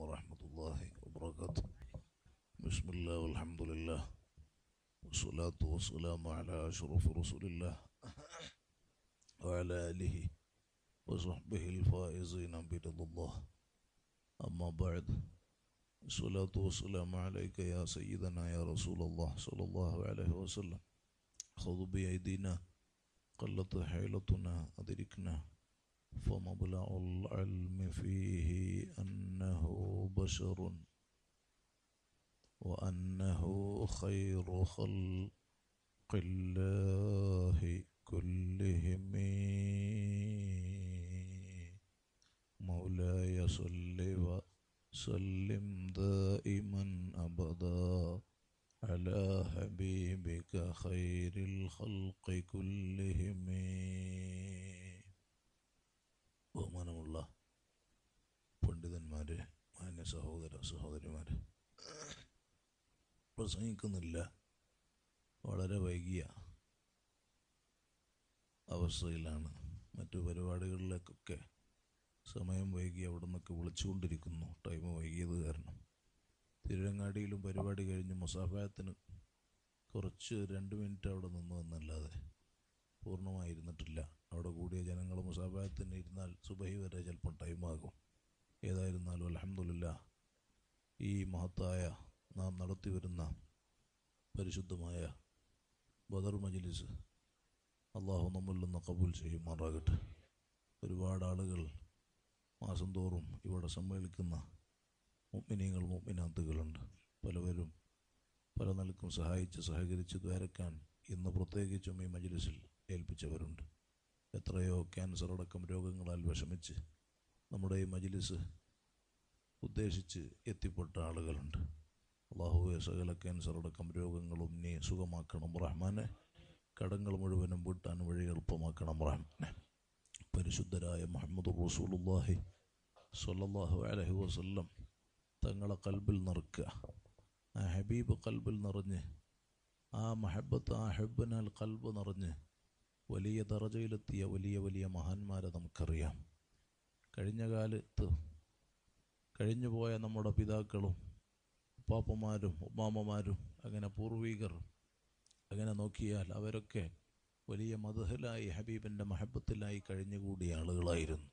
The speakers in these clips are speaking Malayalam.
ورحمة الله وبركاته بسم الله والحمد لله والصلاة والسلام على أشرف رسول الله وعلى آله وصحبه الفائزين برضا الله أما بعد الصلاة والسلام عليك يا سيدنا يا رسول الله صلى الله عليه وسلم خذ بأيدينا قلت حيلتنا أدركنا فمبلغ العلم فيه أنه بشر وأنه خير خلق الله كلهم مولاي صل وسلم دائما أبدا على حبيبك خير الخلق كلهم ബഹുമാനമുള്ള പണ്ഡിതന്മാരെ മാന്യ സഹോദര സഹോദരിമാരെ പ്രസംഗിക്കുന്നില്ല വളരെ വൈകിയ അവസ്ഥയിലാണ് മറ്റു പരിപാടികളിലേക്കൊക്കെ സമയം വൈകി അവിടെ നിന്നൊക്കെ വിളിച്ചുകൊണ്ടിരിക്കുന്നു ടൈം വൈകിയത് കാരണം തിരുരങ്ങാടിയിലും പരിപാടി കഴിഞ്ഞ് മുസാഫായത്തിന് കുറച്ച് രണ്ട് മിനിറ്റ് അവിടെ നിന്നു എന്നല്ലാതെ പൂർണ്ണമായിരുന്നിട്ടില്ല അവിടെ കൂടിയ ജനങ്ങൾ മുസാഫായത്തിന് ഇരുന്നാൽ സുബഹി വരെ ചിലപ്പോൾ ടൈമാകും ഏതായിരുന്നാലും അലഹമില്ല ഈ മഹത്തായ നാം നടത്തി വരുന്ന പരിശുദ്ധമായ ബദർ മജ്ലിസ് അള്ളാഹു നമ്മിൽ നിന്ന് കബൂൽ ചെയ്യുമാറാകട്ടെ ഒരുപാട് ആളുകൾ മാസം തോറും ഇവിടെ സമ്മേളിക്കുന്ന മുഗ്മിനീങ്ങൾ മുഗ്മിനാത്തുകളുണ്ട് പലവരും പല നിലക്കും സഹായിച്ച് സഹകരിച്ച് ദ്വാരക്കാൻ ഇന്ന് പ്രത്യേകിച്ചും ഈ മജ്ലിസിൽ ഏൽപ്പിച്ചവരുണ്ട് എത്രയോ ക്യാൻസർ അടക്കം രോഗങ്ങളാൽ വിഷമിച്ച് നമ്മുടെ ഈ മജ്ലിസ് ഉദ്ദേശിച്ച് എത്തിപ്പെട്ട ആളുകളുണ്ട് അള്ളാഹുവെ സകല ക്യാൻസർ അടക്കം രോഗങ്ങളും നീ സുഖമാക്കണം റഹ്മാനെ കടങ്ങൾ മുഴുവനും വീട്ടാൻ വഴി എളുപ്പമാക്കണം റഹ്മാനെ പരിശുദ്ധരായ മുഹമ്മദ് റസൂലുള്ളാഹി സ്വല്ലല്ലാഹു അലൈഹി വസല്ലം തങ്ങളെ കൽബിൽ നിറക്കുക ആ ഹബീബ് കൽബിൽ നിറഞ്ഞ് ആ മഹബത്ത് ആ ഹെബിനാൽ കൽബ് നിറഞ്ഞ് വലിയ ദറജയിലെത്തിയ വലിയ വലിയ മഹാന്മാരെ നമുക്കറിയാം കഴിഞ്ഞ കാലത്ത് കഴിഞ്ഞുപോയ നമ്മുടെ പിതാക്കളും ഉപ്പാപ്പമാരും ഉമ്മാമ്മമാരും അങ്ങനെ പൂർവികർ അങ്ങനെ നോക്കിയാൽ അവരൊക്കെ വലിയ മതഹലായി ഹബീബിൻ്റെ മഹബത്തിലായി കഴിഞ്ഞുകൂടിയ ആളുകളായിരുന്നു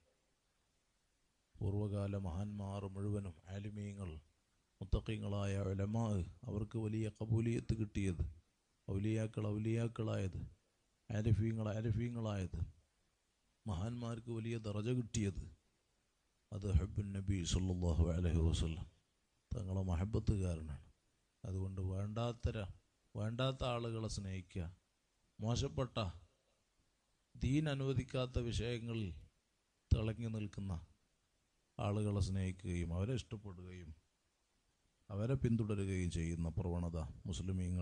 പൂർവ്വകാല മഹാന്മാർ മുഴുവനും ആലിമീങ്ങൾ മുത്തക്കിങ്ങളായ ഉലമാ അവർക്ക് വലിയ കബൂലിയത്ത് കിട്ടിയത് ഔലിയാക്കൾ ഔലിയാക്കളായത് ആരിഫീങ്ങൾ ആരിഫീങ്ങളായത് മഹാന്മാർക്ക് വലിയ ദറജ കിട്ടിയത് അത് ഹബ്ബുൻ നബി സല്ലല്ലാഹു അലൈഹി വസല്ലം തങ്ങളെ മഹബത്തുകാരനാണ് അതുകൊണ്ട് വേണ്ടാത്തര വേണ്ടാത്ത ആളുകളെ സ്നേഹിക്കുക മോശപ്പെട്ട ദീൻ അനുവദിക്കാത്ത വിഷയങ്ങളിൽ തിളങ്ങി നിൽക്കുന്ന ആളുകളെ സ്നേഹിക്കുകയും അവരെ ഇഷ്ടപ്പെടുകയും അവരെ പിന്തുടരുകയും ചെയ്യുന്ന പ്രവണത മുസ്ലിമീങ്ങൾ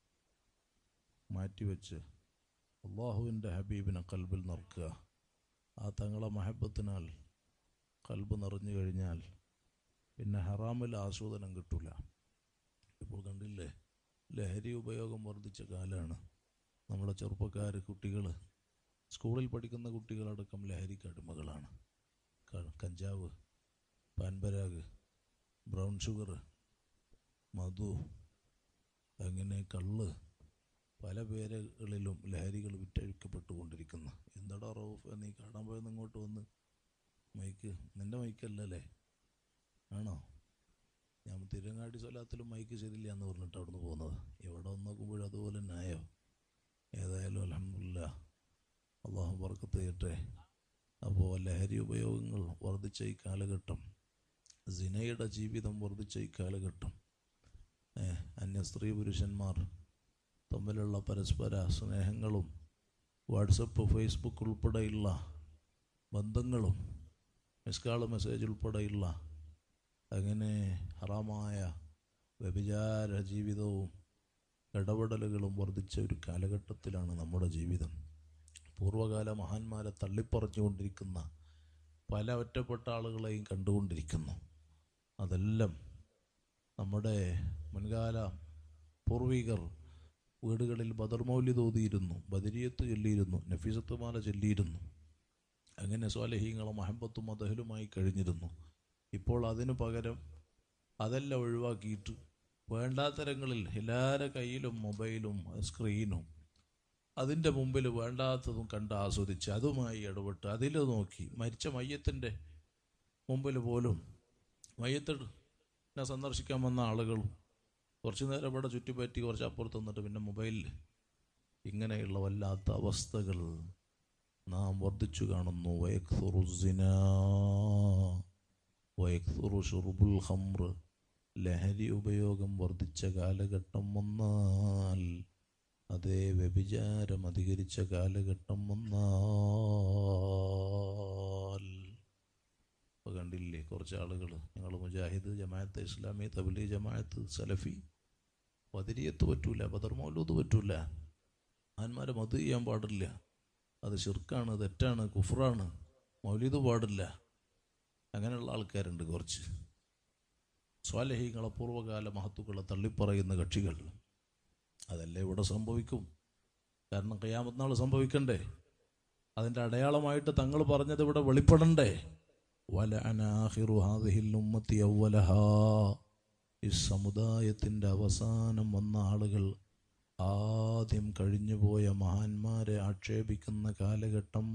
മാറ്റിവെച്ച് അള്ളാഹുവിൻ്റെ ഹബീബിനെ കൽബിൽ നിറക്കുക ആ തങ്ങളെ മഹബത്തിനാൽ കൽബ് നിറഞ്ഞു കഴിഞ്ഞാൽ പിന്നെ ഹറാമിൽ ആസ്വാദനം കിട്ടില്ല ഇപ്പോൾ കണ്ടില്ലേ ലഹരി ഉപയോഗം വർദ്ധിച്ച കാലമാണ് നമ്മുടെ ചെറുപ്പക്കാർ കുട്ടികൾ സ്കൂളിൽ പഠിക്കുന്ന കുട്ടികളടക്കം ലഹരിക്ക് അടിമകളാണ് ക- കഞ്ചാവ് പാൻപരാഗ് ബ്രൗൺ ഷുഗർ മധു അങ്ങനെ കള്ള് പല പേരുകളിലും ലഹരികൾ വിറ്റഴിക്കപ്പെട്ടുകൊണ്ടിരിക്കുന്നു എന്താടാ റൌഫ് നീ കാണാൻ പോയെന്ന് ഇങ്ങോട്ട് വന്ന് മൈക്ക് നിന്റെ മൈക്കല്ലല്ലേ ആണോ ഞാൻ തിരുവങ്ങാടി സ്വലാത്തിലും മൈക്ക് ശരിയില്ല എന്ന് പറഞ്ഞിട്ട് അവിടുന്ന് പോകുന്നത് ഇവിടെ വന്ന് നോക്കുമ്പോഴും അതുപോലെ തന്നെ ആയോ ഏതായാലും അലഹമില്ല അള്ളാഹു വർക്കത്ത് ചെയ്യട്ടെ അപ്പോൾ ലഹരി ഉപയോഗങ്ങൾ വർദ്ധിച്ച ഈ കാലഘട്ടം സിനയുടെ ജീവിതം വർദ്ധിച്ച ഈ കാലഘട്ടം ഏ, അന്യ സ്ത്രീ പുരുഷന്മാർ തമ്മിലുള്ള പരസ്പര സ്നേഹങ്ങളും വാട്സപ്പ് ഫേസ്ബുക്ക് ഉൾപ്പെടെയുള്ള ബന്ധങ്ങളും മിസ്കാൾ മെസ്സേജ് ഉൾപ്പെടെയുള്ള അങ്ങനെ ഹറാമായ വ്യഭിചാര ജീവിതവും ഇടപെടലുകളും വർദ്ധിച്ച ഒരു കാലഘട്ടത്തിലാണ് നമ്മുടെ ജീവിതം പൂർവ്വകാല മഹാന്മാരെ തള്ളിപ്പറഞ്ഞുകൊണ്ടിരിക്കുന്ന പല ഒറ്റപ്പെട്ട ആളുകളെയും കണ്ടുകൊണ്ടിരിക്കുന്നു അതെല്ലാം നമ്മുടെ മുൻകാല പൂർവികർ വീടുകളിൽ ബദർമൗലി തോതിയിരുന്നു ബദരിയത്ത് ചൊല്ലിയിരുന്നു നഫീസത്തുമാല ചൊല്ലിയിരുന്നു അങ്ങനെ സ്വാലഹീങ്ങളും മഹബത്തും മദഹലുമായി കഴിഞ്ഞിരുന്നു ഇപ്പോൾ അതിനു പകരം അതെല്ലാം ഒഴിവാക്കിയിട്ട് വേണ്ടാത്തരങ്ങളിൽ എല്ലാവരുടെ കയ്യിലും മൊബൈലും സ്ക്രീനും അതിൻ്റെ മുമ്പിൽ വേണ്ടാത്തതും കണ്ട് ആസ്വദിച്ച് അതുമായി ഇടപെട്ട് അതിൽ നോക്കി മരിച്ച മയ്യത്തിൻ്റെ മുമ്പിൽ പോലും മയ്യത്തിനെ സന്ദർശിക്കാൻ വന്ന ആളുകളും കുറച്ച് നേരം ഇവിടെ ചുറ്റിപ്പറ്റി കുറച്ച് അപ്പുറത്ത് നിന്നിട്ട് പിന്നെ മൊബൈലിൽ ഇങ്ങനെയുള്ള വല്ലാത്ത അവസ്ഥകൾ നാം വർദ്ധിച്ചു കാണുന്നു വയക്സുറു സിനാ വയക്സുറു ഷുറുബുൽ ഹംർ ലഹരി ഉപയോഗം വർദ്ധിച്ച കാലഘട്ടം വന്നാൽ അതേ വ്യഭിചാരം അധികരിച്ച കാലഘട്ടം വന്നാൽ ഇപ്പോൾ കണ്ടില്ലേ കുറച്ച് ആളുകൾ ഞങ്ങൾ മുജാഹിദ് ജമാഅത്ത് ഇസ്ലാമി തബ്ലീ ജമാഅത്ത് സലഫി ബദരിയത്ത് പറ്റൂല ബദർ മൗലൂദ് പറ്റൂല ആന്മാരെ മത് ചെയ്യാൻ പാടില്ല അത് ഷിർക്കാണ് തെറ്റാണ് കുഫറാണ് മൗലീദ് പാടില്ല അങ്ങനെയുള്ള ആൾക്കാരുണ്ട് കുറച്ച് സ്വാലഹികളെ പൂർവ്വകാല മഹത്തുക്കളെ തള്ളിപ്പറയുന്ന കക്ഷികൾ അതല്ലേ ഇവിടെ സംഭവിക്കും കാരണം കയ്യാമത്ത് നാൾ സംഭവിക്കണ്ടേ അതിൻ്റെ അടയാളമായിട്ട് തങ്ങൾ പറഞ്ഞത് ഇവിടെ വെളിപ്പെടണ്ടേ വലഅനാഹിറു ഹാദിഹിൽ ഉമ്മത്തി അവലഹാ ഈ സമുദായത്തിൻ്റെ അവസാനം വന്ന ആളുകൾ ആദ്യം കഴിഞ്ഞുപോയ മഹാന്മാരെ ആക്ഷേപിക്കുന്ന കാലഘട്ടം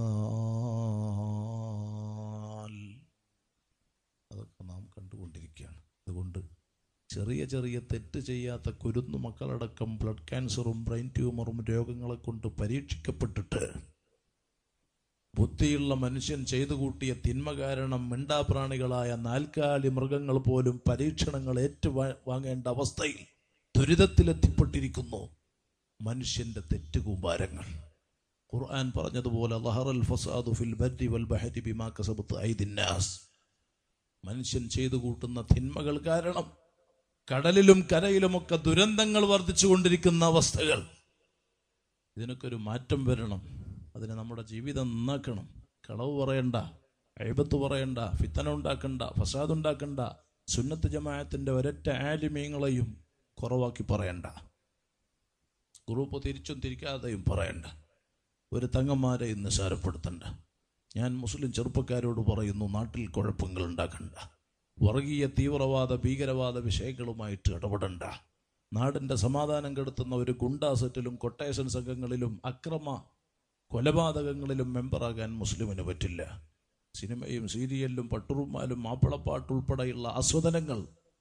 വന്നാൽ അതൊക്കെ നാം കണ്ടുകൊണ്ടിരിക്കുകയാണ് അതുകൊണ്ട് ചെറിയ ചെറിയ തെറ്റ് ചെയ്യാത്ത കുരുന്നു മക്കളടക്കം ബ്ലഡ് ക്യാൻസറും ബ്രെയിൻ ട്യൂമറും രോഗങ്ങളെ കൊണ്ട് പരീക്ഷിക്കപ്പെട്ടിട്ട് ബുദ്ധിയുള്ള മനുഷ്യൻ ചെയ്തു കൂട്ടിയ തിന്മ കാരണം മിണ്ടാപ്രാണികളായ നാൽക്കാലി മൃഗങ്ങൾ പോലും പരീക്ഷണങ്ങൾ ഏറ്റുവാ- വാങ്ങേണ്ട അവസ്ഥയിൽ ദുരിതത്തിലെത്തിപ്പെട്ടിരിക്കുന്നു മനുഷ്യന്റെ തെറ്റുകൂമ്പാരങ്ങൾ ഖുർആൻ പറഞ്ഞതുപോലെ ലഹറൽ ഫസാദു ഫിൽ ബർരി വൽ ബഹരി ബിമാ കസബത്ത് ഐദിന്നാസ് മനുഷ്യൻ ചെയ്തു കൂട്ടുന്ന തിന്മകൾ കാരണം കടലിലും കരയിലുമൊക്കെ ദുരന്തങ്ങൾ വർദ്ധിച്ചു കൊണ്ടിരിക്കുന്ന അവസ്ഥകൾ ഇതിനൊക്കെ ഒരു മാറ്റം വരണം അതിന് നമ്മുടെ ജീവിതം നന്നാക്കണം കളവ് പറയണ്ട എഴുപത്ത് പറയണ്ട ഫിത്തന ഉണ്ടാക്കണ്ട ഫസാദ് ഉണ്ടാക്കണ്ട സുന്നത്ത് ജമാഅത്തിന്റെ ഒരൊറ്റ ആലിമീങ്ങളെയും കുറവാക്കി പറയണ്ട ഗ്രൂപ്പ് തിരിച്ചും തിരിക്കാതെയും പറയണ്ട ഒരു തങ്ങന്മാരെയും നിസാരപ്പെടുത്തണ്ട ഞാൻ മുസ്ലിം ചെറുപ്പക്കാരോട് പറയുന്നു നാട്ടിൽ കുഴപ്പങ്ങൾ ഉണ്ടാക്കണ്ട വർഗീയ തീവ്രവാദ ഭീകരവാദ വിഷയങ്ങളുമായിട്ട് ഇടപെടണ്ട നാടിന്റെ സമാധാനം കെടുത്തുന്ന ഒരു ഗുണ്ടാ സെറ്റിലും കൊട്ടേഷൻ സംഘങ്ങളിലും അക്രമ കൊലപാതകങ്ങളിലും മെമ്പറാകാൻ മുസ്ലിമിന് പറ്റില്ല സിനിമയും സീരിയലിലും പട്ടുറുമാലും മാപ്പിളപ്പാട്ടുൾപ്പെടെയുള്ള ആസ്വദനങ്ങൾ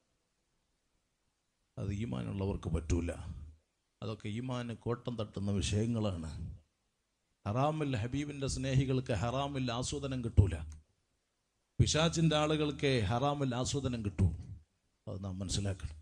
അത് ഈമാനുള്ളവർക്ക് പറ്റൂല അതൊക്കെ ഈമാന് കോട്ടം തട്ടുന്ന വിഷയങ്ങളാണ് ഹറാമിൽ ഹബീബിന്റെ സ്നേഹികൾക്ക് ഹറാമിൽ ആസ്വാദനം കിട്ടൂല പിശാച്ചിന്റെ ആളുകൾക്ക് ഹറാമിൽ ആസ്വാദനം കിട്ടൂ അത് നാം മനസ്സിലാക്കണം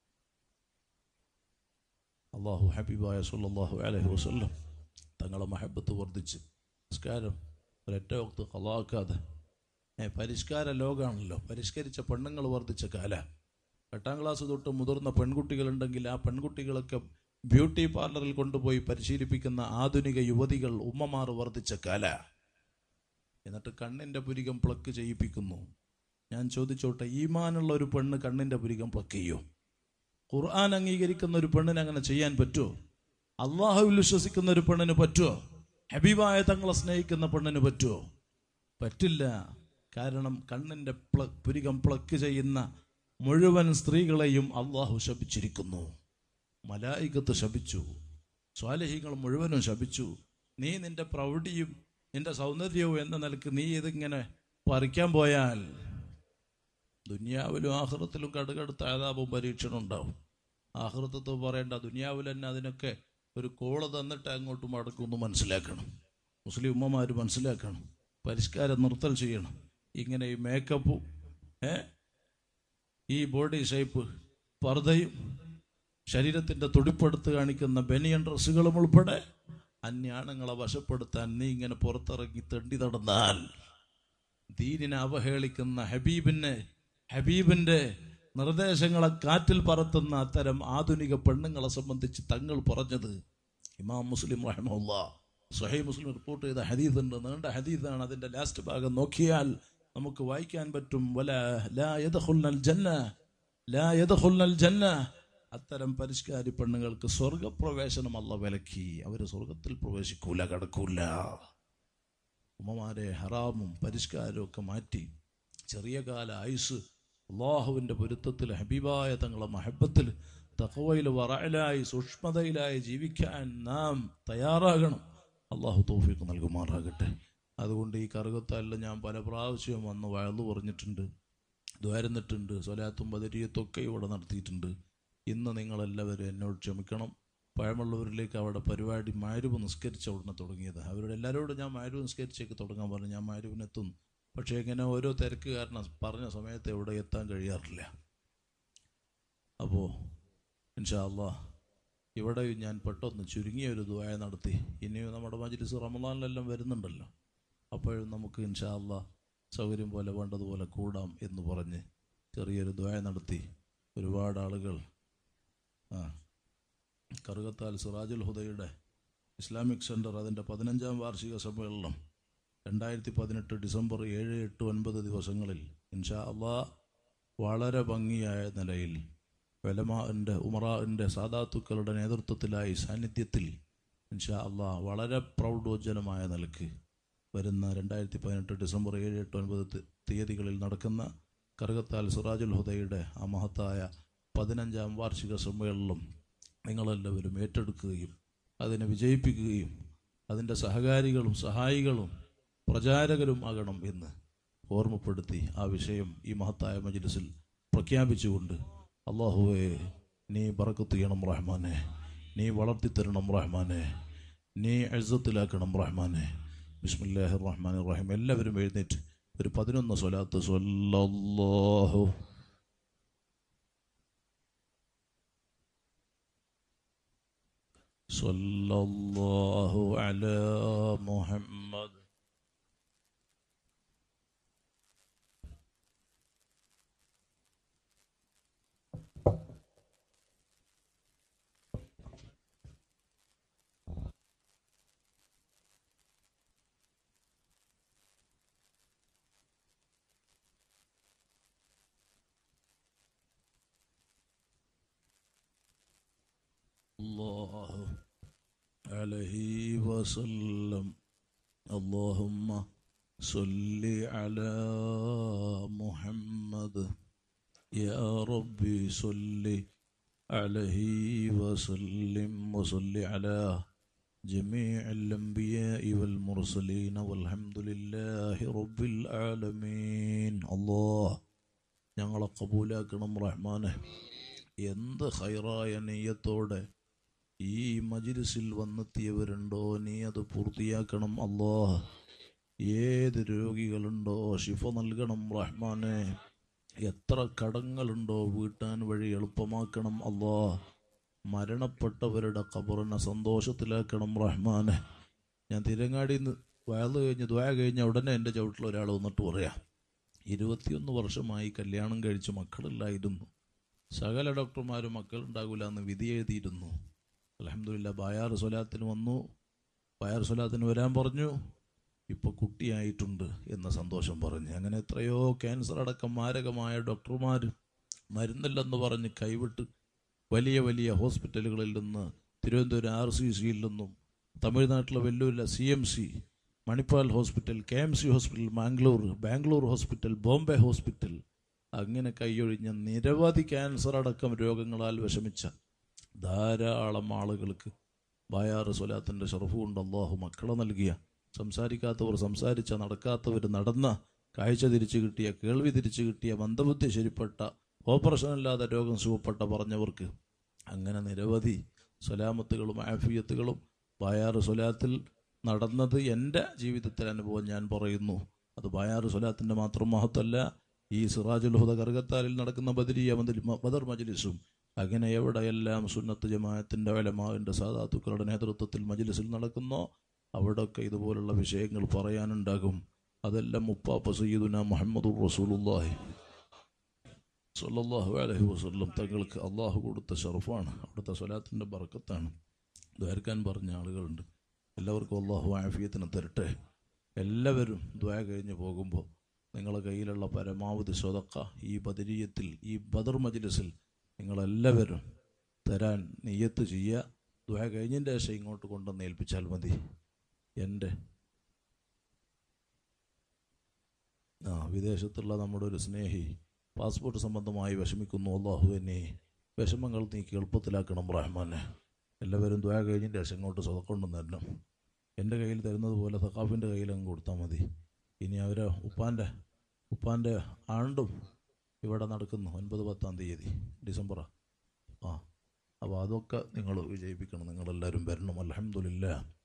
അള്ളാഹു ഹബീബായ സല്ലല്ലാഹു അലൈഹി വസല്ലം തങ്ങളെ മഹബത്ത് വർദ്ധിച്ച് നിസ്കാരം ഒരൊറ്റ വക്ത് കളാക്കാതെ ഏ, പരിഷ്കാര ലോകമാണല്ലോ പരിഷ്കരിച്ച പെണ്ണുങ്ങൾ വർദ്ധിച്ച കാല എട്ടാം ക്ലാസ് തൊട്ട് മുതിർന്ന പെൺകുട്ടികളുണ്ടെങ്കിൽ ആ പെൺകുട്ടികളൊക്കെ ബ്യൂട്ടി പാർലറിൽ കൊണ്ടുപോയി പരിശീലിപ്പിക്കുന്ന ആധുനിക യുവതികൾ ഉമ്മമാർ വർദ്ധിച്ച കാല എന്നിട്ട് കണ്ണിന്റെ പുരികം പ്ലക്ക് ചെയ്യിപ്പിക്കുന്നു ഞാൻ ചോദിച്ചോട്ടെ ഈമാനുള്ള ഒരു പെണ്ണ് കണ്ണിന്റെ പുരികം പ്ലക്ക് ചെയ്യോ ഖുർആൻ അംഗീകരിക്കുന്ന ഒരു പെണ്ണിന് അങ്ങനെ ചെയ്യാൻ പറ്റുമോ അള്ളാഹുവിൽ വിശ്വസിക്കുന്ന ഒരു പെണ്ണിന് പറ്റുമോ ഹബീബായ തങ്ങളെ സ്നേഹിക്കുന്ന പെണ്ണിന് പറ്റുമോ പറ്റില്ല കാരണം കണ്ണിന്റെ പ്ല പുരികം പ്ലക്ക് ചെയ്യുന്ന മുഴുവൻ സ്ത്രീകളെയും അള്ളാഹു ശപിച്ചിരിക്കുന്നു മലായികത്ത് ശപിച്ചു സ്വാലഹികൾ മുഴുവനും ശപിച്ചു നീ നിന്റെ പ്രൗഢിയും നിന്റെ സൗന്ദര്യവും എന്ന നിലക്ക് നീ ഇതിങ്ങനെ പറിക്കാൻ പോയാൽ ദുനിയാവിലും ആഹൃത്തിലും കടുകടുത്ത ആതാപവും പരീക്ഷണം ഉണ്ടാവും ആഹൃത്തത്ത് പറയേണ്ട ദുനിയാവിൽ തന്നെ അതിനൊക്കെ ഒരു കോള് തന്നിട്ട് അങ്ങോട്ട് മടക്കുമെന്ന് മനസ്സിലാക്കണം മുസ്ലിം ഉമ്മമാർ മനസ്സിലാക്കണം പരിഷ്കാരം നിർത്തൽ ചെയ്യണം ഇങ്ങനെ ഈ മേക്കപ്പും ഏ ഈ ബോഡി ഷേപ്പ് പർദ്ദയും ശരീരത്തിന്റെ തുടിപ്പെടുത്ത് കാണിക്കുന്ന ബനിയൻ ഡ്രസ്സുകളും ഉൾപ്പെടെ അന്യാണുങ്ങളെ വശപ്പെടുത്താൻ നീ ഇങ്ങനെ പുറത്തിറങ്ങി തെണ്ടി നടന്നാൽ ദീനിനെ അവഹേളിക്കുന്ന ഹബീബിനെ ഹബീബിന്റെ നിർദ്ദേശങ്ങളെ കാറ്റിൽ പറത്തുന്ന അത്തരം ആധുനിക പെണ്ണുങ്ങളെ സംബന്ധിച്ച് തങ്ങൾ പറഞ്ഞത് ഇമാം മുസ്ലിം റഹ്മുല്ല സുഹൈ മുസ്ലിം റിപ്പോർട്ട് ചെയ്ത ഹദീസ് ഉണ്ട് നീണ്ട ഹദീസാണ് അതിന്റെ ലാസ്റ്റ് ഭാഗം നോക്കിയാൽ നമുക്ക് വായിക്കാൻ പറ്റും വല ലാ യദ്ഖുൽനൽ ജന്ന ലാ യദ്ഖുൽനൽ ജന്ന അത്തരം പരിഷ്കാരി പെണ്ണുങ്ങൾക്ക് സ്വർഗപ്രവേശനം അല്ല വിലക്കി അവര് സ്വർഗത്തിൽ പ്രവേശിക്കൂല കടക്കൂല ഉമ്മമാരെ ഹറാമും പരിഷ്കാരവും ഒക്കെ മാറ്റി ചെറിയ കാല ആയുസ് അള്ളാഹുവിൻ്റെ പൊരുത്തത്തിൽ ഹബീബായ തങ്ങളെ മഹബത്തിൽ തഖവയിൽ വറയിലായി സൂക്ഷ്മതയിലായി ജീവിക്കാൻ നാം തയ്യാറാകണം അള്ളാഹു തോഫിക്ക് നൽകുമാറാകട്ടെ അതുകൊണ്ട് ഈ കറുകത്താലിൽ ഞാൻ പല പ്രാവശ്യവും വന്ന് വഴന്നു പറഞ്ഞിട്ടുണ്ട് ദ്വാരുന്നിട്ടുണ്ട് സ്വലാത്തും ബദരിയത്തൊക്കെ ഇവിടെ നടത്തിയിട്ടുണ്ട് ഇന്ന് നിങ്ങളെല്ലാവരും എന്നോട് ക്ഷമിക്കണം പഴമുള്ളവരിലേക്ക് അവിടെ പരിപാടി മാരുവ് നിസ്കരിച്ച ഉടനെ തുടങ്ങിയത് അവരുടെ എല്ലാവരോടും ഞാൻ മാരുവ് നിസ്കരിച്ചേക്ക് തുടങ്ങാൻ പറഞ്ഞു ഞാൻ മാരുവിനെത്തുന്നു പക്ഷേ ഇങ്ങനെ ഓരോ തിരക്ക് കാരണം പറഞ്ഞ സമയത്ത് എവിടെ എത്താൻ കഴിയാറില്ല അപ്പോൾ ഇൻഷാ അള്ളാ ഇവിടെ ഞാൻ പെട്ടെന്ന് ചുരുങ്ങിയ ഒരു ദ്വായ നടത്തി ഇനിയും നമ്മുടെ മജ്ലിസ് റമദാനിലെല്ലാം വരുന്നുണ്ടല്ലോ അപ്പോഴും നമുക്ക് ഇൻഷാ അള്ളാ സൗകര്യം പോലെ വേണ്ടതുപോലെ കൂടാം എന്ന് പറഞ്ഞ് ചെറിയൊരു ദ്വായ നടത്തി ഒരുപാട് ആളുകൾ ആ കറുകത്താൽ സിറാജുൽ ഹുദയുടെ ഇസ്ലാമിക് സെൻറ്റർ അതിൻ്റെ പതിനഞ്ചാം വാർഷിക സമ്മേളനം രണ്ടായിരത്തി പതിനെട്ട് ഡിസംബർ ഏഴ് എട്ട് ഒൻപത് ദിവസങ്ങളിൽ ഇൻഷാ അള്ളാ വളരെ ഭംഗിയായ നിലയിൽ വെലമാൻ്റെ ഉമറാൻ്റെ സാദാത്തുക്കളുടെ നേതൃത്വത്തിലായി സാന്നിധ്യത്തിൽ ഇൻഷാ അള്ളാ വളരെ പ്രൗഢോജ്ജലമായ നിലക്ക് വരുന്ന രണ്ടായിരത്തി പതിനെട്ട് ഡിസംബർ ഏഴ് എട്ട് ഒൻപത് തി- തീയതികളിൽ നടക്കുന്ന കറുകത്താൽ സിറാജുൽ ഹുദയുടെ ആ മഹത്തായ പതിനഞ്ചാം വാർഷിക സമ്മേളനം നിങ്ങളെല്ലാവരും ഏറ്റെടുക്കുകയും അതിനെ വിജയിപ്പിക്കുകയും അതിൻ്റെ സഹകാരികളും സഹായികളും പ്രചാരകരും ആകണം എന്ന് ഓർമ്മപ്പെടുത്തി ആ വിഷയം ഈ മഹത്തായ മജ്ലിസിൽ പ്രഖ്യാപിച്ചുകൊണ്ട് അള്ളാഹുവെ നീ ബറക്കത്ത് ചെയ്യണം റഹ്മാനെ നീ വളർത്തിത്തരണം റഹ്മാനെ നീ എഴുത്തത്തിലാക്കണം റഹ്മാനെ ബിസ്മില്ലാഹി റഹ്മാൻ റഹീം എല്ലാവരും എഴുന്നേറ്റ് ഒരു പതിനൊന്ന് സ്വലാത്ത് സ്വല്ലല്ലാഹു സ്വല്ലല്ലാഹു അലാ മുഹമ്മദ് الله عليه وسلم اللهم صل على محمد يا ربي صل عليه وسلم وصل على جميع الأنبياء والمرسلين والحمد لله رب العالمين الله ഞങ്ങളെ കബൂലാക്കണം റഹ്മാനെ എന്ത് ഹൈറായ നെയ്യത്തോടെ ഈ മജിലിസിൽ വന്നെത്തിയവരുണ്ടോ നീ അത് പൂർത്തിയാക്കണം അല്ലോ ഏത് രോഗികളുണ്ടോ ശിഫ നൽകണം റഹ്മാനെ എത്ര കടങ്ങളുണ്ടോ വീട്ടാൻ വഴി എളുപ്പമാക്കണം അല്ലോ മരണപ്പെട്ടവരുടെ ഖബറിനെ സന്തോഷത്തിലാക്കണം റഹ്മാനെ ഞാൻ തിരങ്ങാടി വയല് കഴിഞ്ഞ് ദ്വയ കഴിഞ്ഞ ഉടനെ എൻ്റെ ചവിട്ടിൽ ഒരാൾ വന്നിട്ട് പറയാം ഇരുപത്തിയൊന്ന് വർഷമായി കല്യാണം കഴിച്ച് മക്കളില്ലായിരുന്നു സകല ഡോക്ടർമാരും മക്കളുണ്ടാകില്ല എന്ന് വിധി എഴുതിയിരുന്നു അലഹമില്ല ബായാർ സ്വലാത്തിന് വന്നു ബായാർ സ്വലാത്തിന് വരാൻ പറഞ്ഞു ഇപ്പോൾ കുട്ടിയായിട്ടുണ്ട് എന്ന സന്തോഷം പറഞ്ഞു അങ്ങനെ എത്രയോ ക്യാൻസർ അടക്കം മാരകമായ ഡോക്ടർമാർ മരുന്നില്ലെന്ന് പറഞ്ഞ് കൈവിട്ട് വലിയ വലിയ ഹോസ്പിറ്റലുകളിൽ നിന്ന് തിരുവനന്തപുരം ആർ സി സിയിൽ നിന്നും തമിഴ്നാട്ടിലെ വെല്ലൂരിലെ C M C Manipal hospital K M C hospital Mangalore Bangalore hospital Bombay hospital അങ്ങനെ കൈയൊഴിഞ്ഞ നിരവധി ക്യാൻസർ അടക്കം രോഗങ്ങളാൽ വിഷമിച്ച ധാരാളം ആളുകൾക്ക് ബായാറ് സ്വലാത്തിൻ്റെ ഷറഫ് കൊണ്ട് അള്ളാഹു മക്കളെ നൽകിയ സംസാരിക്കാത്തവർ സംസാരിച്ച നടക്കാത്തവർ നടന്ന കാഴ്ച തിരിച്ചു കിട്ടിയ കേൾവി തിരിച്ചു കിട്ടിയ മന്ദബുദ്ധി ശരിപ്പെട്ട ഓപ്പറേഷൻ അല്ലാതെ രോഗം സുഖപ്പെട്ട പറഞ്ഞവർക്ക് അങ്ങനെ നിരവധി സ്വലാമത്തുകളും ആഫിയത്തുകളും ബായാറ് സ്വലാത്തിൽ നടന്നത് എൻ്റെ ജീവിതത്തിലെ അനുഭവം ഞാൻ പറയുന്നു അത് ബായാറ് സ്വലാത്തിൻ്റെ മാത്രം മഹത്വമല്ല ഈ സിറാജുൽ ഹുദ കറുകത്താലിൽ നടക്കുന്ന ബദരിയ മദരി- ബദർ മജ്ലിസും അങ്ങനെ എവിടെയെല്ലാം സുന്നത്ത് ജമാഅത്തിൻ്റെ വലമാവിൻ്റെ സാധാത്തുക്കളുടെ നേതൃത്വത്തിൽ മജ്ലിസിൽ നടക്കുന്നോ അവിടെയൊക്കെ ഇതുപോലുള്ള വിഷയങ്ങൾ പറയാനുണ്ടാകും അതെല്ലാം മുപ്പാപ്പ സയ്യിദുന മുഹമ്മദുർ റസൂലുള്ളാഹി സല്ലല്ലാഹു അലൈഹി വസല്ലം തങ്ങൾക്ക് അള്ളാഹു കൊടുത്ത ഷറഫാണ് അവിടുത്തെ സ്വലാത്തിൻ്റെ ബർക്കത്താണ് ദ്വാരക്കാൻ പറഞ്ഞ ആളുകളുണ്ട് എല്ലാവർക്കും അള്ളാഹു ആഫിയത്തിന് തരട്ടെ എല്ലാവരും ദ്വാ കഴിഞ്ഞ് പോകുമ്പോൾ നിങ്ങളുടെ കയ്യിലുള്ള പരമാവധി സ്വതക്ക ഈ ബദരീയത്തിൽ ഈ ബദർ മജ്ലിസിൽ നിങ്ങളെല്ലാവരും തരാൻ നെയ്യത്ത് ചെയ്യുക ദ്വാ കഴിഞ്ഞതിൻ്റെ ശേഷം ഇങ്ങോട്ട് കൊണ്ടുവന്ന് ഏൽപ്പിച്ചാൽ മതി എൻ്റെ ആ വിദേശത്തുള്ള നമ്മുടെ ഒരു സ്നേഹി പാസ്പോർട്ട് സംബന്ധമായി വിഷമിക്കുന്നു അള്ളാഹു എന്നെ വിഷമങ്ങൾ നീക്കി എളുപ്പത്തിലാക്കണം റഹ്മാനെ എല്ലാവരും ദ്വാ കഴിഞ്ഞിട്ട് ശേഷം ഇങ്ങോട്ട് സ്വതക്കൊണ്ടും തരണം എൻ്റെ കയ്യിൽ തരുന്നത് പോലെ സഖാഫിൻ്റെ കയ്യിൽ അങ്ങ് കൊടുത്താൽ മതി ഇനി അവരെ ഉപ്പാൻ്റെ ഉപ്പാൻ്റെ ആണ്ടും ഇവിടെ നടക്കുന്നു ഒൻപത് പത്താം തീയതി ഡിസംബറാ ആ അപ്പോൾ അതൊക്കെ നിങ്ങൾ വിജയിപ്പിക്കണം നിങ്ങളെല്ലാവരും വരണം അലഹമുല്ല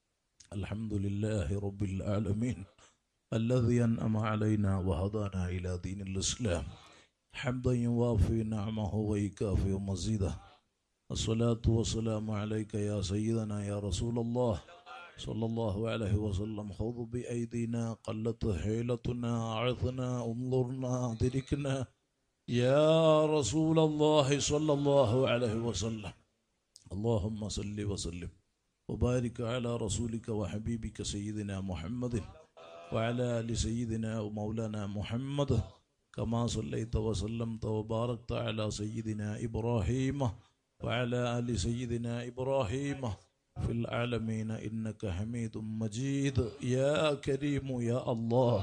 അലഹമുല്ലാഹി റബ്ബിൽ ആലമീൻ الذي أنعم علينا وهدانا إلى دين الإسلام حمدا يوافي نعمه ويكافئ مزيده الصلاة والسلام عليك يا سيدنا يا رسول الله صلى الله عليه وسلم خذ بأيدينا قلت حيلتنا أعثنا انظرنا أدركنا يا رسول الله صلى الله عليه وسلم اللهم صل وسلم وبارك على رسولك وحبيبك سيدنا محمد وعلى آل سيدنا ومولانا محمد كما صليت وسلمت وباركت على سيدنا إبراهيم وعلى آل سيدنا إبراهيم في العالمين إنك حميد مجيد يا كريم يا الله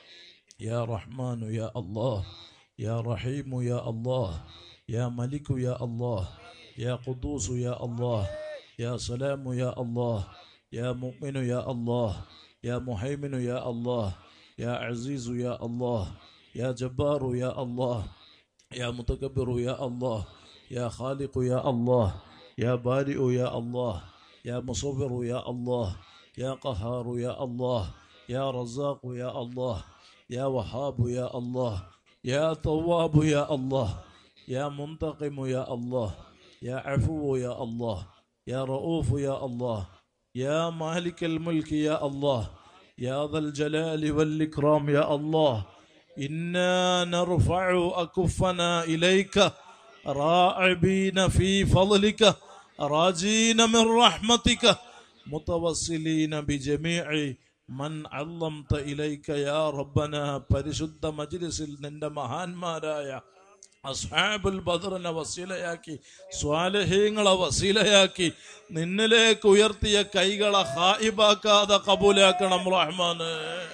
يا رحمن يا الله يا رحيم يا الله يا ملك يا الله يا قدوس يا الله يا سلام يا الله يا مؤمن يا الله يا مهيمن يا الله يا عزيز يا الله يا جبار يا الله يا متكبر يا الله يا خالق يا الله يا بارئ يا الله يا مصور يا الله يا قهار يا الله يا رزاق يا الله يا وهاب يا الله يا تواب يا الله يا منتقم يا الله يا عفو يا الله يا رؤوف يا الله يا مالك الملك يا الله يا ذا الجلال والإكرام يا الله إنا نرفع أكفنا إليك راعبين في فضلك راجين من رحمتك متوسلين بجميع من علمت إليك يا ربنا പരിശുദ്ധ മജ്ലിസിൽ നിന്റെ മഹാന്മാരായ അസ്ഹാബുൽ ബദറിനെ വസീലയാക്കി സ്വാലഹീങ്ങളെ വസീലയാക്കി നിന്നിലേക്ക് ഉയർത്തിയ കൈകളെ ഹായിബാക്കാതെ കബൂലാക്കണം റഹ്മാന്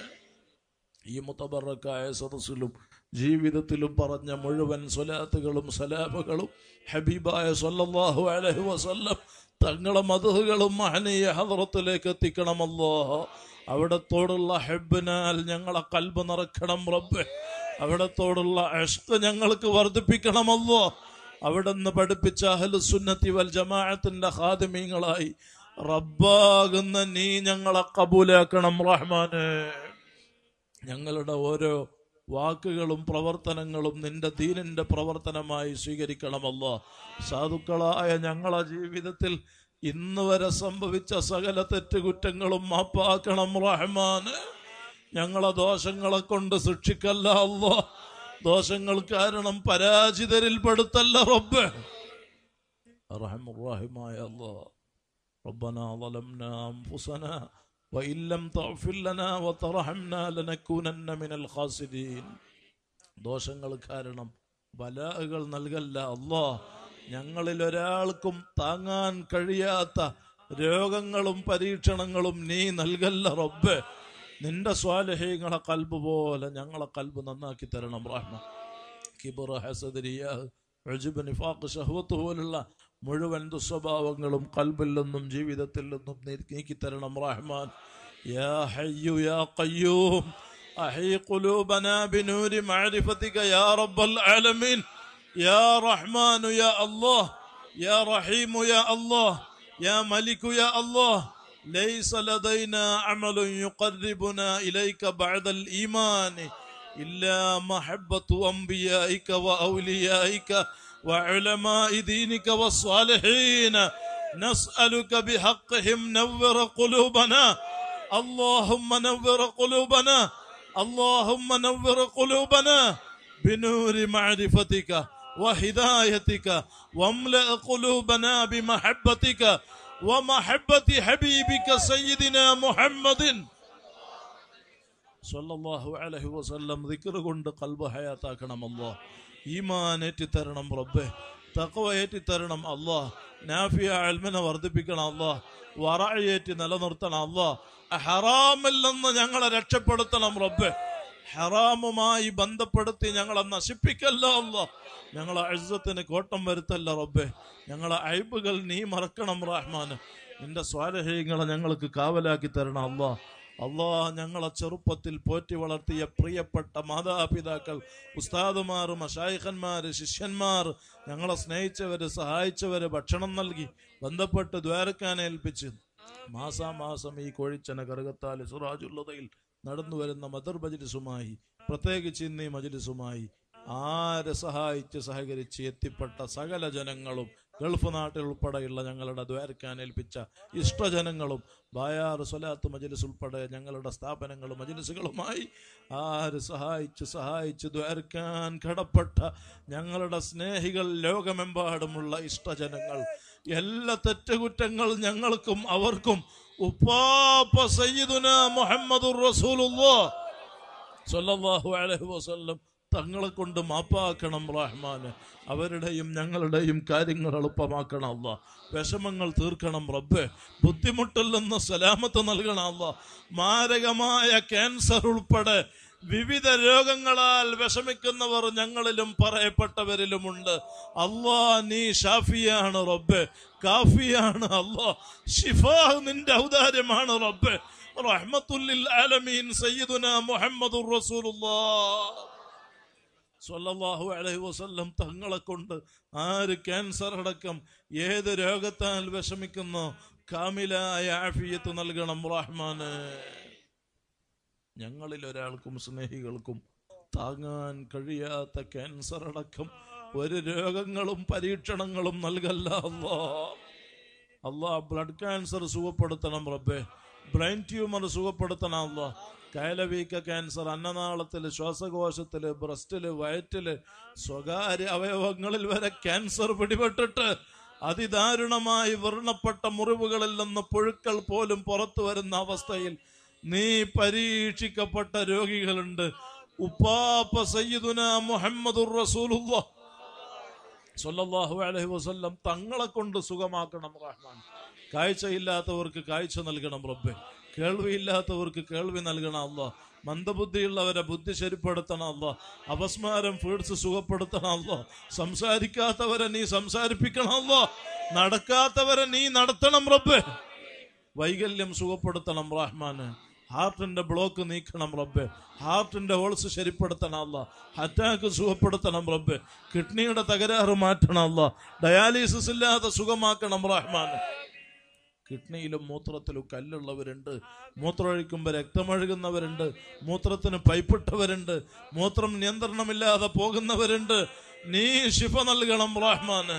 ഈ മുത്തബറക്കായ സദസ്സിലും ജീവിതത്തിലും പറഞ്ഞ മുഴുവൻ സ്വലാത്തുകളും സലാമുകളും ഹബീബായ സല്ലല്ലാഹു അലൈഹി വസല്ലം തങ്ങളെ മധുകളും മഹനീയ ഹദ്റത്തിലേക്ക് എത്തിക്കണമല്ലോ അവിടത്തോടുള്ള ഹെബിനാൽ ഞങ്ങളെ കൽബ് നിറക്കണം റബ്ബെ അവിടത്തോടുള്ള അഷ്ക ഞങ്ങൾക്ക് വർദ്ധിപ്പിക്കണമല്ലോ അവിടുന്ന് പഠിപ്പിച്ച അഹ്ലുസുന്നത്തി വൽ ജമാഅത്തിന്റെ ഖാദിമീങ്ങളായി റബ്ബാകുന്ന നീ ഞങ്ങളെ കബൂലാക്കണം റഹ്മാനെ ഞങ്ങളുടെ ഓരോ വാക്കുകളും പ്രവർത്തനങ്ങളും നിന്റെ ദീനിന്റെ പ്രവർത്തനമായി സ്വീകരിക്കണമല്ലോ സാധുക്കളായ ഞങ്ങളെ ജീവിതത്തിൽ ഇന്ന് വരെ സംഭവിച്ച സകല തെറ്റുകുറ്റങ്ങളും മാപ്പാക്കണം റഹ്മാന് ഞങ്ങളെ ദോഷങ്ങളെ കൊണ്ട് ശിക്ഷിക്കല്ല അല്ലോ ദോഷങ്ങൾ കാരണം പരാജിതരിൽ പെടുത്തല്ല റബ്ബ് റഹമുറാഹിമായ അല്ലോ ربنا ظلمنا أنفسنا وإن لم تغفر لنا وترحمنا لنكونن من الخاسرين ദോഷങ്ങൾ കാരണം ബലാകൾ നൽകല്ല അല്ലോ ഞങ്ങളിൽ ഒരാൾക്കും താങ്ങാൻ കഴിയാത്ത രോഗങ്ങളും പരീക്ഷണങ്ങളും നീ നൽകല്ല റബ്ബ് നിന്റെ സ്വാലഹ്യങ്ങളെ കൽബ് പോലെ ഞങ്ങളെ കൽബ് നന്നാക്കി തരണം റഹ്മ കിബറ ഹസദരിയ ഉജ്ബ്, നിഫാഖ് ഷഹ്വത്ത് പോലുള്ള മുഴുവൻ ദുസ്വഭാവങ്ങളും കൽബിൽ നിന്നും ജീവിതത്തിൽ നിന്നും നീ- നീക്കി തരണം റഹ്മാൻ യാ ഹയ്യു യാ ഖയ്യൂം أحي قلوبنا بنور معرفتك يا رب العالمين يا رحمن يا الله يا رحيم يا الله يا ملك يا الله ليس لدينا عمل يقربنا إليك بعد الإيمان إلا محبة أنبيائك وأوليائك وعلماء دينك والصالحين نسألك بحقهم نور قلوبنا اللهم نور قلوبنا اللهم نور قلوبنا بنور معرفتك وهدايتك واملأ قلوبنا بمحبتك ومحبة حبيبك سيدنا محمد സല്ലല്ലാഹു അലൈഹി വസല്ലം ദിക്ർ കൊണ്ട് കൽബ് ഹയാത്താക്കണം അല്ലാ ഈമാൻ ഏറ്റി തരണം റബ്ബേ തഖവ ഏറ്റി തരണം അല്ലാ നാഫിയ അൽമിനെ വർദ്ധിപ്പിക്കണം അല്ലാ വറയേറ്റി നിലനിർത്തണം അല്ലാ ഹറാമിൽ നിന്ന് ഞങ്ങളെ രക്ഷപ്പെടുത്തണം റബ്ബേ ഹറാമുമായി ബന്ധപ്പെടുത്തി ഞങ്ങളെ നശിപ്പിക്കല്ല അല്ല ഞങ്ങളെ അഴുസത്തിന് കോട്ടം വരുത്തല്ല റബ്ബെ ഞങ്ങളെ അയബുകൾ നീ മറക്കണം റഹ്മാന് നിന്റെ സ്വാരഹ്യങ്ങളെ ഞങ്ങൾക്ക് കാവലാക്കി തരണം അല്ലാ അള്ളാ ഞങ്ങളെ ചെറുപ്പത്തിൽ പോറ്റി വളർത്തിയ പ്രിയപ്പെട്ട മാതാപിതാക്കൾ ഉസ്താദുമാർ മഷായിഖന്മാർ ശിഷ്യന്മാർ ഞങ്ങളെ സ്നേഹിച്ചവര് സഹായിച്ചവര് ഭക്ഷണം നൽകി ബന്ധപ്പെട്ട് ദ്വാരക്കാൻ ഏൽപ്പിച്ച് മാസാമാസം ഈ കോഴിച്ചന കറുകത്താല് സുറാജുള്ളതയിൽ നടന്നു വരുന്ന മദർ മജിലിസുമായി പ്രത്യേകിച്ച് ഇന്ന് ഈ മജിലിസുമായി ആരെ സഹായിച്ച് സഹകരിച്ച് എത്തിപ്പെട്ട സകല ജനങ്ങളും ഗൾഫ് നാട്ടിൽ ഉൾപ്പെടെയുള്ള ഞങ്ങളുടെ ദ്വാരക്കാൻ ഏൽപ്പിച്ച ഇഷ്ടജനങ്ങളും ബായാർ സ്വലാത്ത് മജലിസ് ഉൾപ്പെടെ ഞങ്ങളുടെ സ്ഥാപനങ്ങളും മജലിസുകളുമായി ആര് സഹായിച്ച് സഹായിച്ച് ദ്വാരക്കാൻ കടപ്പെട്ട ഞങ്ങളുടെ സ്നേഹികൾ ലോകമെമ്പാടുമുള്ള ഇഷ്ടജനങ്ങൾ എല്ലാ തെറ്റുകുറ്റങ്ങൾ ഞങ്ങൾക്കും അവർക്കും ഉപ്പാപ്പ സയ്യിദുന മുഹമ്മദുർ റസൂലുള്ളാഹ് സല്ലല്ലാഹു അലൈഹി വസല്ലം തങ്ങളെ കൊണ്ട് മാപ്പാക്കണം റഹ്മാന് അവരുടെയും ഞങ്ങളുടെയും കാര്യങ്ങൾ എളുപ്പമാക്കണം അല്ല വിഷമങ്ങൾ തീർക്കണം റബ്ബെ ബുദ്ധിമുട്ടിൽ നിന്ന് സലാമത്ത് നൽകണം അല്ല മാരകമായ ക്യാൻസർ ഉൾപ്പെടെ വിവിധ രോഗങ്ങളാൽ വിഷമിക്കുന്നവർ ഞങ്ങളിലും പറയപ്പെട്ടവരിലുമുണ്ട് അള്ളാ നീ ഷാഫിയാണ് റബ്ബെ കാഫിയാണ് അള്ളാ ഷിഫാ നിന്റെ ഔദാര്യമാണ് റബ്ബെ റഹ്മത്തുല്ലിൽ ആലമീൻ സയ്യിദുന മുഹമ്മദുർ റസൂലുള്ളാഹ് സ്വല്ലല്ലാഹു അലൈഹി വസല്ലം തങ്ങളെ കൊണ്ട് ആര് ക്യാൻസർ അടക്കം ഏത് രോഗത്താൽ വിഷമിക്കുന്നോ കാമിലായ ആഫിയത്ത് നൽകണം റഹ്മാന് ഞങ്ങളിൽ ഒരാൾക്കും സ്നേഹികൾക്കും താങ്ങാൻ കഴിയാത്ത ക്യാൻസർ അടക്കം ഒരു രോഗങ്ങളും പരീക്ഷണങ്ങളും നൽകല്ല അല്ലാ അല്ലാ ബ്ലഡ് ക്യാൻസർ സുഖപ്പെടുത്തണം റബ്ബേ ബ്രെയിൻ ട്യൂമർ സുഖപ്പെടുത്തണം അല്ലാ കയലവീക്ക ക്യാൻസർ അന്നനാളത്തില് ശ്വാസകോശത്തില് ബ്രസ്റ്റില് വയറ്റില് സ്വകാര്യ അവയവങ്ങളിൽ വരെ ക്യാൻസർ പിടിപെട്ടിട്ട് അതിദാരുണമായി വർണ്ണപ്പെട്ട മുറിവുകളിൽ നിന്ന് പുഴുക്കൾ പോലും പുറത്തു വരുന്ന അവസ്ഥയിൽ നീ പരീക്ഷിക്കപ്പെട്ട രോഗികളുണ്ട് ഉപ്പാപ്പ സയ്യിദുന മുഹമ്മദുർ റസൂലുള്ളാഹ് സല്ലല്ലാഹു അലൈഹി വസല്ലം തങ്ങളെ കൊണ്ട് സുഖമാക്കണം റഹ്മാൻ കാഴ്ചയില്ലാത്തവർക്ക് കാഴ്ച നൽകണം റബ്ബെ കേൾവിയില്ലാത്തവർക്ക് കേൾവി നൽകണം അല്ല മന്ദബുദ്ധിയുള്ളവരെ ബുദ്ധി ശരിപ്പെടുത്തണം അല്ല അപസ്മാരം ഫീഡ്സ് സുഖപ്പെടുത്തണം അല്ല സംസാരിക്കാത്തവരെ നീ സംസാരിപ്പിക്കണം അല്ല നടക്കാത്തവരെ നീ നടത്തണം റബ്ബെ വൈകല്യം സുഖപ്പെടുത്തണം റഹ്മാന് ഹാർട്ടിന്റെ ബ്ലോക്ക് നീക്കണം റബ്ബെ ഹാർട്ടിന്റെ ഹോൾസ് ശരിപ്പെടുത്തണം അല്ല അറ്റാക്ക് സുഖപ്പെടുത്തണം റബ്ബെ കിഡ്നിയുടെ തകരാറ് മാറ്റണം അല്ല ഡയാലിസിസ് ഇല്ലാതെ സുഖമാക്കണം റഹ്മാന് കിഡ്നിയിലും മൂത്രത്തിലും കല്ലുള്ളവരുണ്ട് മൂത്രമൊഴിക്കുമ്പോൾ രക്തമൊഴുകുന്നവരുണ്ട് മൂത്രത്തിന് പൈപ്പിട്ടവരുണ്ട് മൂത്രം നിയന്ത്രണമില്ലാതെ പോകുന്നവരുണ്ട് നീ ശിഫ നൽകണം റഹ്മാന്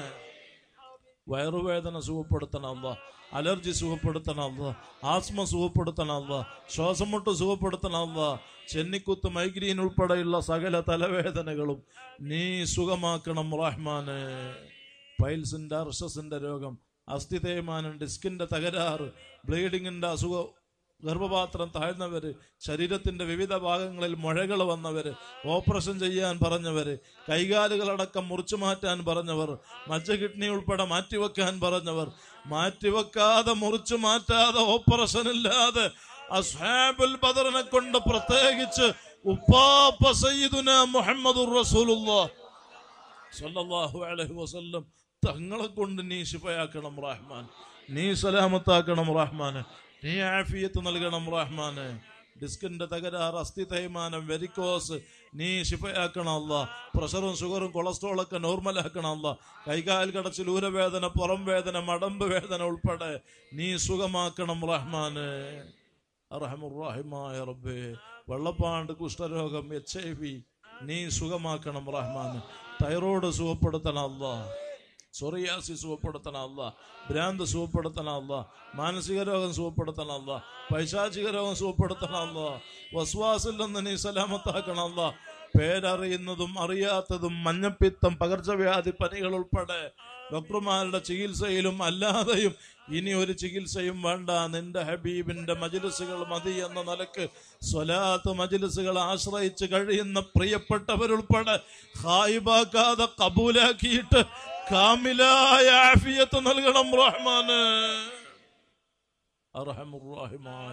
വയറുവേദന സുഖപ്പെടുത്തണം അല്ല അലർജി സുഖപ്പെടുത്തണം അല്ല ആസ്മ സുഖപ്പെടുത്തണം അല്ല ശ്വാസമുട്ട് സുഖപ്പെടുത്തണം അല്ല ചെന്നിക്കുത്ത് മൈഗ്രീൻ ഉൾപ്പെടെയുള്ള സകല തലവേദനകളും നീ സുഖമാക്കണം റഹ്മാന് പൈൽസിന്റെ അർഷസിന്റെ രോഗം അസ്ഥി തേയ്മാനം ഡിസ്കിന്റെ തകരാറ് ബ്ലീഡിങ്ങിന്റെ അസുഖം ഗർഭപാത്രം താഴ്ന്നവര് ശരീരത്തിന്റെ വിവിധ ഭാഗങ്ങളിൽ മുഴകൾ വന്നവര് ഓപ്പറേഷൻ ചെയ്യാൻ പറഞ്ഞവര് കൈകാലുകളടക്കം മുറിച്ചു മാറ്റാൻ പറഞ്ഞവർ മജ്ജ കിഡ്നി ഉൾപ്പെടെ മാറ്റിവെക്കാൻ പറഞ്ഞവർ മാറ്റിവെക്കാതെ മുറിച്ചു മാറ്റാതെ ഓപ്പറേഷൻ ഇല്ലാതെ അസ്ഹാബുൽ ബദറിനെ കൊണ്ട് പ്രത്യേകിച്ച് ഉപ്പാപ്പ സയ്യിദുന മുഹമ്മദുർ റസൂലുള്ളാഹ് സല്ലല്ലാഹു അലൈഹി വസല്ലം തങ്ങളെ കൊണ്ട് നീ ശിഫയാക്കണം റഹ്മാൻ നീ സലാമത്താക്കണം റഹ്മാന് നീ ആഫിയത്ത് നൽകണം റഹ്മാന് ഡിസ്കിന്റെ തകരാറ് അസ്ഥി തേയ്മാനം വെരിക്കോസ് നീ ശിഫയാക്കണം അല്ല പ്രഷറും ഷുഗറും കൊളസ്ട്രോളൊക്കെ നോർമലാക്കണം അല്ല കൈകാൽ കടച്ചിൽ ഊരവേദന പുറം വേദന മടമ്പ് വേദന ഉൾപ്പെടെ നീ സുഖമാക്കണം റഹ്മാന് അറഹമുറാഹിമായ റബ്ബേ വെള്ളപ്പാണ്ട് കുഷ്ഠരോഗം എച്ച് ഐ വി നീ സുഖമാക്കണം റഹ്മാന് തൈറോയ്ഡ് സുഖപ്പെടുത്തണം അല്ലാ സൊറിയാസി സുഖപ്പെടുത്തണം അല്ല ഭ്രാന്ത് സുഖപ്പെടുത്തണം അല്ല മാനസിക രോഗം സുഖപ്പെടുത്തണം അല്ല പൈശാചിക രോഗം സുഖപ്പെടുത്തണം അല്ല വസ്വാസിൽ നിന്ന് നീ സലാമത്താക്കണം അല്ല പേരറിയുന്നതും അറിയാത്തതും മഞ്ഞപ്പിത്തം പകർച്ചവ്യാധി പനികൾ ഉൾപ്പെടെ ഡോക്ടർമാരുടെ ചികിത്സയിലും അല്ലാതെയും ഇനി ഒരു ചികിത്സയും വേണ്ട നിന്റെ ഹബീബിന്റെ മജിലിസുകൾ മതി എന്ന നിലക്ക് സ്വലാത്ത് മജിലിസുകൾ ആശ്രയിച്ച് കഴിയുന്ന പ്രിയപ്പെട്ടവരുൾപ്പെടെ ഹായിബാക്കാതെ കബൂലാക്കിയിട്ട് കാമിലായ ആഫിയത്ത് നൽകണം റഹ്മാന് അർഹമുറാഹിമായ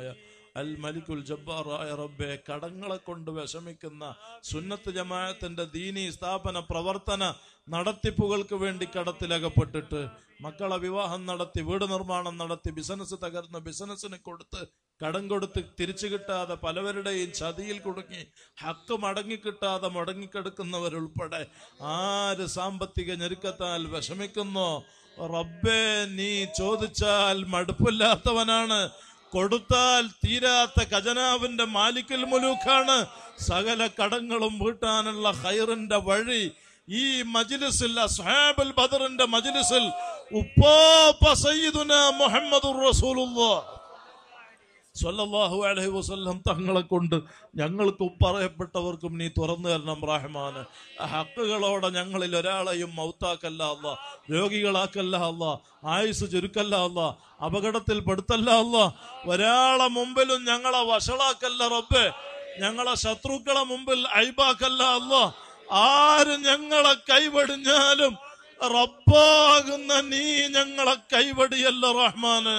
അൽ മലിക്കുൽ ജബ്ബാറായ റബ്ബെ കടങ്ങളെ കൊണ്ട് വിഷമിക്കുന്ന സുന്നത്ത് ജമാഅത്തിന്റെ ദീനി സ്ഥാപന പ്രവർത്തന നടത്തിപ്പുകൾക്ക് വേണ്ടി കടത്തിലകപ്പെട്ടിട്ട് മക്കളെ വിവാഹം നടത്തി വീട് നിർമ്മാണം നടത്തി ബിസിനസ് തകർന്ന് ബിസിനസ്സിന് കൊടുത്ത് കടം കൊടുത്ത് തിരിച്ചു കിട്ടാതെ പലവരുടെയും ചതിയിൽ കുടുങ്ങി ഹക്ക് മടങ്ങി കിട്ടാതെ മുടങ്ങിക്കെടുക്കുന്നവരുൾപ്പെടെ ആര് സാമ്പത്തിക ഞെരുക്കത്താൽ വിഷമിക്കുന്നോ റബ്ബേ നീ ചോദിച്ചാൽ മടുപ്പില്ലാത്തവനാണ് കൊടുത്താൽ തീരാത്ത ഖജനാവിന്റെ മാലിക്കൽ മുലൂക്കാണ് സകല കടങ്ങളും വീട്ടാനുള്ള ഹൈറിന്റെ വഴി ഈ മജ്ലിസിൽ അസ്ഹാബുൽ ബദറിന്റെ മജ്ലിസിൽ ഉപ്പാപ്പ സയ്യിദുന മുഹമ്മദുർ റസൂലുള്ളാഹ് സല്ലല്ലാഹു അലൈഹി വസല്ലം തങ്ങളെ കൊണ്ട് ഞങ്ങൾക്കും പറയപ്പെട്ടവർക്കും നീ തുറന്നു തരണം റഹ്മാന് ആ ഹക്കുകളോടെ ഞങ്ങളിൽ ഒരാളെയും മൗത്താക്കല്ല അല്ല രോഗികളാക്കല്ല അല്ല ആയുസ് ചുരുക്കല്ല അല്ല അപകടത്തിൽ പെടുത്തല്ല അല്ല ഒരാളെ മുമ്പിലും ഞങ്ങളെ വഷളാക്കല്ല റബ്ബേ ഞങ്ങളെ ശത്രുക്കളെ മുമ്പിൽ അയ്പാക്കല്ല അല്ല ആര് ഞങ്ങളെ കൈവടിഞ്ഞാലും റബ്ബാകുന്ന നീ ഞങ്ങളെ കൈവടിയല്ല റഹ്മാന്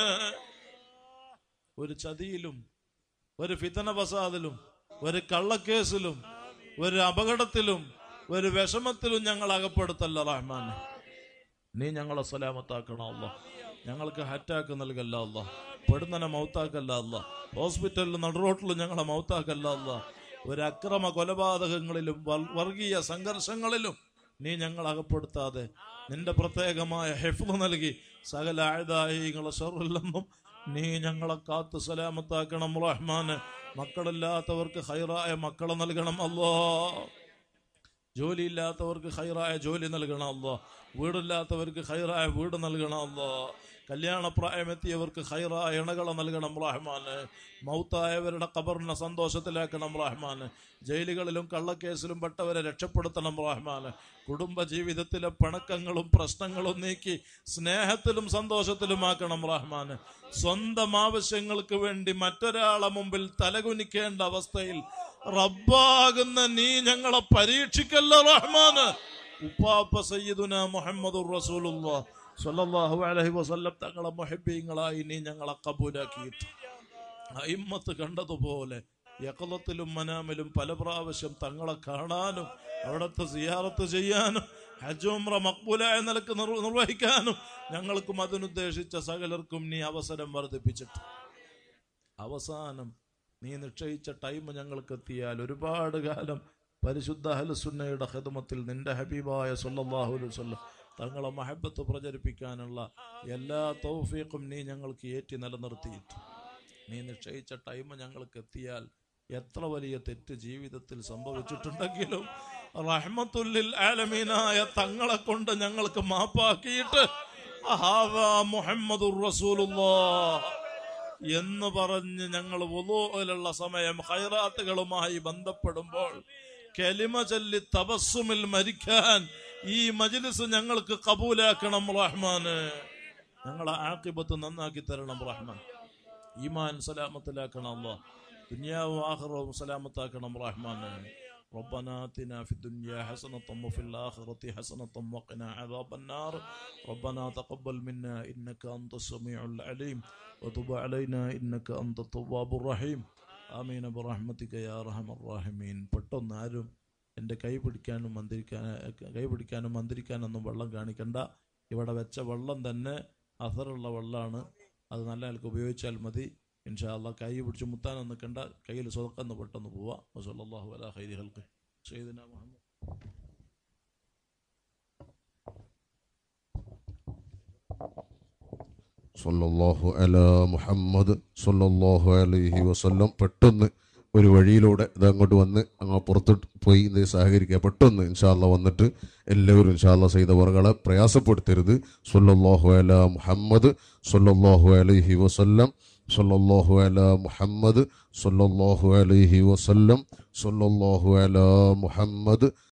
ഒരു ചതിയിലും ഒരു ഫിതന ഫസാദിലും ഒരു കള്ളക്കേസിലും ഒരു അപകടത്തിലും ഒരു വിഷമത്തിലും ഞങ്ങൾ അകപ്പെടുത്തല്ല റഹ്മാൻ നീ ഞങ്ങളെ സലാമത്താക്കണം അല്ല ഞങ്ങൾക്ക് ഹറ്റാക്ക് നൽകല്ല അല്ല പെടുന്നനെ മൗത്താക്കല്ല അല്ല ഹോസ്പിറ്റലിൽ നടുറോട്ടിലും ഞങ്ങളെ മൗത്താക്കല്ല അല്ല ഒരു അക്രമ കൊലപാതകങ്ങളിലും വർ- വർഗീയ സംഘർഷങ്ങളിലും നീ ഞങ്ങൾ അകപ്പെടുത്താതെ നിന്റെ പ്രത്യേകമായ ഹെഫ് നൽകി സകല ആയുധായികളെ ഷറില്ലെന്നും നീ ഞങ്ങളെ കാത്ത് സലാമത്താക്കണം റഹ്മാന് മക്കളില്ലാത്തവർക്ക് ഹൈറായ മക്കളെ നൽകണം അല്ലോ ജോലിയില്ലാത്തവർക്ക് ഹൈറായ ജോലി നൽകണം അല്ലോ വീടില്ലാത്തവർക്ക് ഹൈറായ വീട് നൽകണം അല്ലോ കല്യാണപ്രായമെത്തിയവർക്ക് ഹൈറായ ഇണകളെ നൽകണം റഹ്മാന് മൗത്തായവരുടെ കബറിനെ സന്തോഷത്തിലാക്കണം റഹ്മാന് ജയിലുകളിലും കള്ളക്കേസിലും പെട്ടവരെ രക്ഷപ്പെടുത്തണം റഹ്മാന് കുടുംബ ജീവിതത്തിലെ പിണക്കങ്ങളും പ്രശ്നങ്ങളും നീക്കി സ്നേഹത്തിലും സന്തോഷത്തിലുമാക്കണം റഹ്മാന് സ്വന്തം ആവശ്യങ്ങൾക്ക് വേണ്ടി മറ്റൊരാളെ മുമ്പിൽ തലകുനിക്കേണ്ട അവസ്ഥയിൽ റബ്ബാകുന്ന നീ ഞങ്ങളെ പരീക്ഷിക്കല്ല റഹ്മാന് ഉപ്പാപ്പ സയ്യിദുന മുഹമ്മദുർ റസൂലുള്ളാഹ് സ്വല്ലല്ലാഹു അലൈഹി വസല്ലം തങ്ങളെ മുഹബ്ബീങ്ങളായി നീ ഞങ്ങളെ കബൂലാക്കിയിട്ട് അയിമ്മത്ത് കണ്ടതുപോലെ യക്കളത്തിലും മനാമിലും പല പ്രാവശ്യം തങ്ങളെ കാണാനും അവിടുത്തെ സിയാറത്ത് ചെയ്യാനും ഹജുംറ മക്ബൂലായ നിലക്ക് നിർ- നിർവഹിക്കാനും ഞങ്ങൾക്കും അതിനുദ്ദേശിച്ച സകലർക്കും നീ അവസരം വർദ്ധിപ്പിച്ചിട്ട് അവസാനം നീ നിശ്ചയിച്ച ടൈം ഞങ്ങൾക്ക് എത്തിയാൽ ഒരുപാട് കാലം പരിശുദ്ധ ഹലസുന്നയുടെ ഹിദമത്തിൽ നിന്റെ ഹബീബായ സല്ലല്ലാഹു അലൈഹി വസല്ലം തങ്ങളെ മഹബത്ത് പ്രചരിപ്പിക്കാനുള്ള എല്ലാ തൗഫീഖും നീ ഞങ്ങൾക്ക് ഏറ്റി നിലനിർത്തിയിട്ട് നീ നിശ്ചയിച്ച ടൈം ഞങ്ങൾക്ക് എത്തിയാൽ എത്ര വലിയ തെറ്റ് ജീവിതത്തിൽ സംഭവിച്ചിട്ടുണ്ടെങ്കിലും റഹ്മത്തുല്ലിൽ ആലമീനായ തങ്ങളെ കൊണ്ട് ഞങ്ങൾക്ക് മാപ്പാക്കിയിട്ട് ഹാദാ മുഹമ്മദുർ റസൂലുള്ളാഹ് എന്ന് പറഞ്ഞ് ഞങ്ങൾ വുളൂഇലുള്ള സമയം ഹൈറാത്തുകളുമായി ബന്ധപ്പെടുമ്പോൾ കെലിമ ചൊല്ലി തപസ്സുമിൽ മരിക്കാൻ ഈ മജ്ലിസ് ഞങ്ങൾക്ക് കബൂലാക്കണം റഹ്മാന് ഞങ്ങളെ ആക്കിബത്ത് നന്നാക്കി തരണം റഹ്മാൻ ഈമാൻ സലാമത്തിലാക്കണം അല്ലാ ദുനിയാവും ആഖിറവും സലാമത്താക്കണം റഹ്മാന് ربنا آتنا في الدنيا حسنة وفي الآخرة حسنة وقنا عذاب النار ربنا تقبل منا إنك أنت السميع العليم وتب علينا إنك أنت التواب الرحيم آمين برحمتك يا أرحم الراحمين പെട്ടെന്ന് ആരും എൻ്റെ കൈ പിടിക്കാനും മന്ത്രിക്കാൻ കൈ പിടിക്കാനും മന്ത്രിക്കാനൊന്നും വെള്ളം കാണിക്കണ്ട ഇവിടെ വെച്ച വെള്ളം തന്നെ അസറുള്ള വെള്ളമാണ് അത് നല്ല ആൾക്ക് ഉപയോഗിച്ചാൽ മതി ഇൻഷാ അള്ളാഹ് കൈ പിടിച്ച് മുത്താനൊന്നും നിൽക്കണ്ട കയ്യിൽ സ്വതക്കെന്ന് പെട്ടെന്ന് പോവാം വസല്ലല്ലാഹു അലാ ഖൈരി ഹൽക്ക് സയ്യിദിനാ മുഹമ്മദ് സല്ലല്ലാഹു അലാ മുഹമ്മദ് സല്ലല്ലാഹു അലൈഹി വസല്ലം പെട്ടെന്ന് ഒരു വഴിയിലൂടെ ഇത് അങ്ങോട്ട് വന്ന് അങ്ങ് പുറത്ത് പോയി ഇത് സഹകരിക്കുക പെട്ടെന്ന് ഇൻഷാല്ല വന്നിട്ട് എല്ലാവരും ഇൻഷാല്ല ചെയ്തവർകളെ പ്രയാസപ്പെടുത്തരുത് സല്ലല്ലാഹു അലാ മുഹമ്മദ് സല്ലല്ലാഹു അലൈഹി വസല്ലം സല്ലല്ലാഹു അലാ മുഹമ്മദ് സല്ലല്ലാഹു അലൈഹി വസല്ലം സല്ലല്ലാഹു അലാ മുഹമ്മദ്